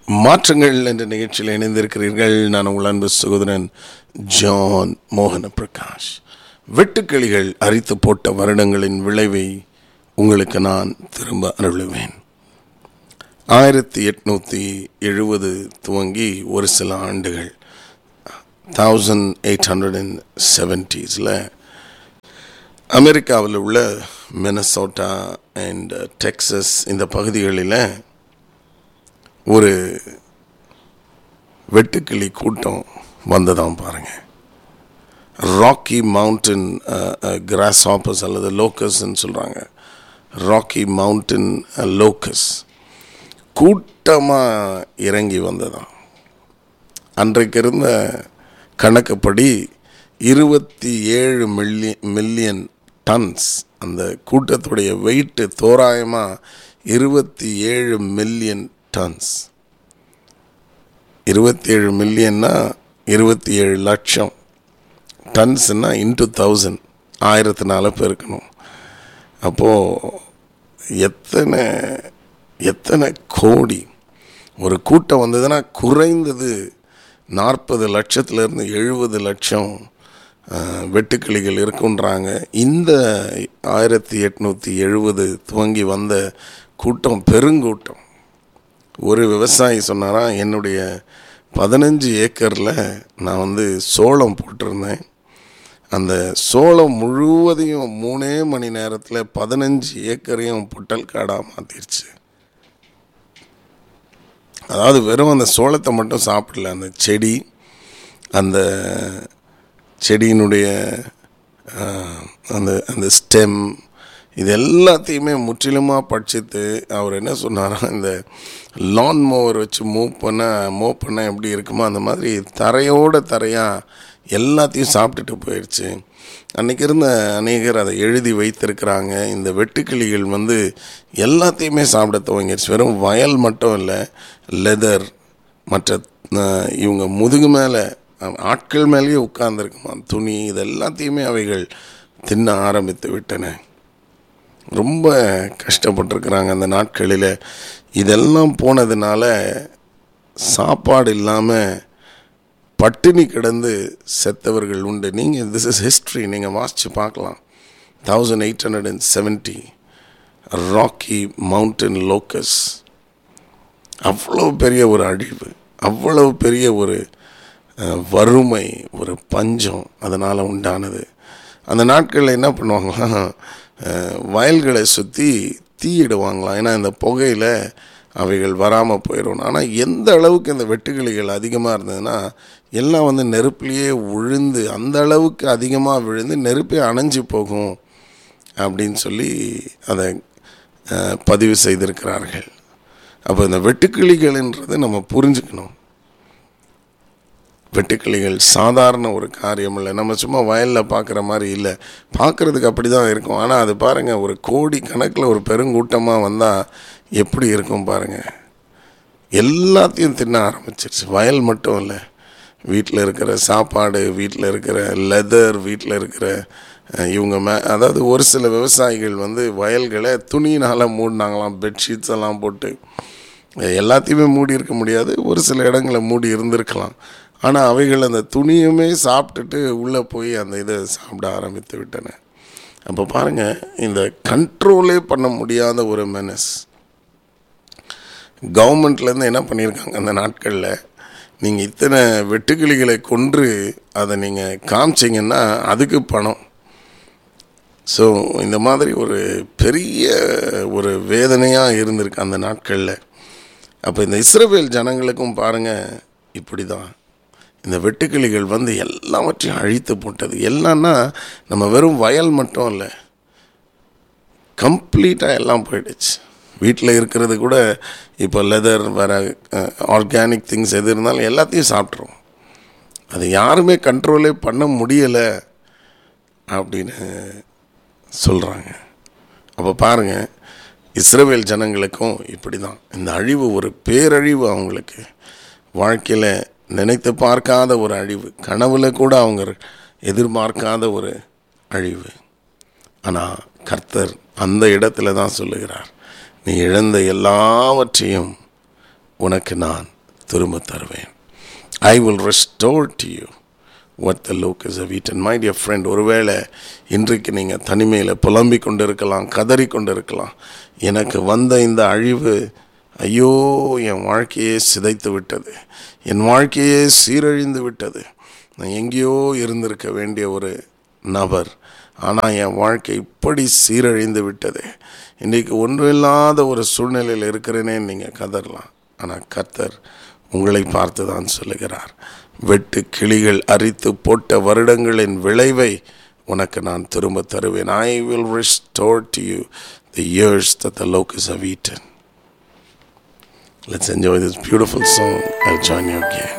மாற்றங்கள் என்ற நிகழ்ச்சியில் இணைந்திருக்கிறீர்கள் நான் உங்கள் அன்பு சகோதரன் ஜான் மோகன பிரகாஷ் வெட்டுக்கிளிகள் அரித்து போட்ட வருடங்களின் விளைவை உங்களுக்கு நான் திரும்ப அருளுவேன் ஆயிரத்தி எட்நூற்றி எழுபது துவங்கி ஒரு சில ஆண்டுகள் தௌசண்ட் எயிட் ஹண்ட்ரட் அண்ட் செவன்டீஸில் அமெரிக்காவில் உள்ள மினசோட்டா அண்ட் டெக்சஸ் இந்த பகுதிகளில் ஒரு வெட்டுக்கிளி கூட்டம் வந்ததாம் பாருங்க ராக்கி மவுண்டன் கிராஸ் ஆப்பர்ஸ் அல்லது லோக்கஸ்ன்னு சொல்கிறாங்க ராக்கி மவுண்டன் லோக்கஸ் கூட்டமாக இறங்கி வந்ததாம் அன்றைக்கு இருந்த கணக்குப்படி இருபத்தி ஏழு மில்லியன் மில்லியன் டன்ஸ் அந்த கூட்டத்துடைய வெயிட்டு தோராயமாக இருபத்தி ஏழு மில்லியன் டன்ஸ் இருபத்தி ஏழு மில்லியன்னா இருபத்தி ஏழு லட்சம் டன்ஸ்னா இன்ட்டு தௌசண்ட் ஆயிரத்தினால பெருக்கணும் அப்போது எத்தனை எத்தனை கோடி ஒரு கூட்டம் வந்ததுன்னா குறைந்தது நாற்பது லட்சத்துலேருந்து எழுபது லட்சம் அஹ், வெட்டுக்கிளிகள் இருக்குன்றாங்க இந்த ஆயிரத்தி எட்நூற்றி எழுபது துவங்கி வந்த கூட்டம் பெருங்கூட்டம் ஒரு விவசாயி சொன்னாராம் என்னுடைய பதினஞ்சு ஏக்கரில் நான் வந்து சோளம் போட்டிருந்தேன் அந்த சோளம் முழுவதையும் மூணே மணி நேரத்தில் பதினஞ்சு ஏக்கரையும் புட்டல் காடாக மாற்றிருச்சு அதாவது வெறும் அந்த சோளத்தை மட்டும் சாப்பிடல அந்த செடி அந்த செடியினுடைய ஆஹ், அந்த அந்த ஸ்டெம் இது எல்லாத்தையுமே முற்றிலுமாக படிச்சுட்டு அவர் என்ன சொன்னாராம் இந்த லான் மோவர் வச்சு மூவ் பண்ண மூவ் பண்ண எப்படி இருக்குமோ அந்த மாதிரி தரையோட தரையாக எல்லாத்தையும் சாப்பிட்டுட்டு போயிடுச்சு அன்றைக்கி இருந்த அநேகர் அதை எழுதி வைத்திருக்கிறாங்க இந்த வெட்டுக்கிளிகள் வந்து எல்லாத்தையுமே சாப்பிட துவங்கிடுச்சு வெறும் வயல் மட்டும் இல்லை லெதர் மற்ற அஹ், இவங்க முதுகு மேலே ஆட்கள் மேலேயே உட்கார்ந்துருக்குமா துணி இது எல்லாத்தையுமே அவைகள் தின்ன ஆரம்பித்து விட்டன ரொம்ப கஷ்டப்பட்டிருக்கிறாங்க அந்த நாட்களில் இதெல்லாம் போனதுனால சாப்பாடு இல்லாமல் பட்டினி கிடந்து செத்தவர்கள் உண்டு நீங்கள் திஸ் இஸ் ஹிஸ்ட்ரி நீங்கள் வாசித்து பார்க்கலாம் thousand eight hundred and seventy rocky mountain locust அவ்வளோ பெரிய ஒரு அழிவு அவ்வளவு பெரிய ஒரு அஹ், வறுமை ஒரு பஞ்சம் அதனால் உண்டானது அந்த நாட்களில் என்ன பண்ணுவாங்களாம் அஹ், வயல்களை சுற்றி தீயிடுவாங்களாம் ஏன்னா இந்த புகையில் அவைகள் வராமல் போயிடும் ஆனால் எந்த அளவுக்கு இந்த வெட்டுக்கிளிகள் அதிகமாக இருந்ததுன்னா எல்லாம் வந்து நெருப்புலேயே விழுந்து அந்த அளவுக்கு அதிகமாக விழுந்து நெருப்பே அணைஞ்சு போகும் அப்படின்னு சொல்லி அதை அஹ், பதிவு செய்திருக்கிறார்கள் அப்போ இந்த வெட்டுக்கிளிகள்ன்றது நம்ம புரிஞ்சுக்கணும் வெட்டுக்கிளிகள் சாதாரண ஒரு காரியம் இல்லை நம்ம சும்மா வயலில் பார்க்குற மாதிரி இல்லை பார்க்குறதுக்கு அப்படி தான் இருக்கும் ஆனால் அது பாருங்கள் ஒரு கோடி கணக்கில் ஒரு பெருங்கூட்டமாக வந்தால் எப்படி இருக்கும் பாருங்கள் எல்லாத்தையும் தின்ன ஆரம்பிச்சிருச்சு வயல் மட்டும் இல்லை வீட்டில் இருக்கிற சாப்பாடு வீட்டில் இருக்கிற லெதர் வீட்டில் இருக்கிற அஹ், இவங்க மே அதாவது ஒரு சில விவசாயிகள் வந்து வயல்களை துணியினால் மூடினாங்களாம் பெட்ஷீட்ஸ் எல்லாம் போட்டு அஹ், எல்லாத்தையுமே மூடி இருக்க முடியாது ஒரு சில இடங்களை மூடி இருந்திருக்கலாம் ஆனால் அவைகள் அந்த துணியுமே சாப்பிட்டுட்டு உள்ளே போய் அந்த இதை சாப்பிட ஆரம்பித்து விட்டன அப்போ பாருங்கள் இந்த கண்ட்ரோலே பண்ண முடியாத ஒரு மெனஸ் கவர்மெண்ட்லேருந்து என்ன பண்ணியிருக்காங்க அந்த நாட்களில் நீங்கள் இத்தனை வெட்டுக்கிளிகளை கொன்று அதை நீங்கள் காமிச்சிங்கன்னா அதுக்கு பணம் ஸோ இந்த மாதிரி ஒரு பெரிய ஒரு வேதனையாக இருந்திருக்கு அந்த நாட்களில் அப்போ இந்த இஸ்ரவேல் ஜனங்களுக்கும் பாருங்கள் இப்படி தான் இந்த வெட்டுக்கிளிகள் வந்து எல்லாவற்றையும் அழித்து போட்டது எல்லாம்னா நம்ம வெறும் வயல் மட்டும் இல்லை கம்ப்ளீட்டாக எல்லாம் போயிடுச்சு வீட்டில் இருக்கிறது கூட இப்போ லெதர் வேறு ஆர்கானிக் திங்ஸ் எது இருந்தாலும் எல்லாத்தையும் சாப்பிட்றோம் அது யாருமே கண்ட்ரோலே பண்ண முடியலை அப்படின்னு சொல்கிறாங்க அப்போ பாருங்கள் இஸ்ரவேல் ஜனங்களுக்கும் இப்படி தான் இந்த அழிவு ஒரு பேரழிவு அவங்களுக்கு வாழ்க்கையில் நினைத்து பார்க்காத ஒரு அழிவு கனவுல கூட அவங்க எதிர்பார்க்காத ஒரு அழிவு ஆனால் கர்த்தர் அந்த இடத்துல தான் சொல்லுகிறார் நீ இழந்த எல்லாவற்றையும் உனக்கு நான் திரும்ப தருவேன் I will restore to you what the locust have eaten. My dear friend, ஒருவேளை இன்றைக்கு நீங்கள் தனிமையில் புலம்பிக் கொண்டு இருக்கலாம் கதறி கொண்டு இருக்கலாம் எனக்கு வந்த இந்த அழிவு ஐயோ என் வாழ்க்கையே சிதைத்து விட்டது என் வாழ்க்கையே சீரழிந்து விட்டது நான் எங்கேயோ இருந்திருக்க வேண்டிய ஒரு நபர் ஆனால் என் வாழ்க்கை இப்படி சீரழிந்து விட்டது இன்றைக்கு ஒன்றுமில்லாத ஒரு சூழ்நிலையில் இருக்கிறேனே நீங்கள் கதறலாம் ஆனால் கர்த்தர் உங்களை பார்த்து தான் சொல்லுகிறார் வெட்டு கிளிகள் அரித்து போட்ட வருடங்களின் விளைவை உனக்கு நான் திரும்ப தருவேன் I will restore to you the years that the locusts have eaten. Let's enjoy this beautiful song. I'll join you again.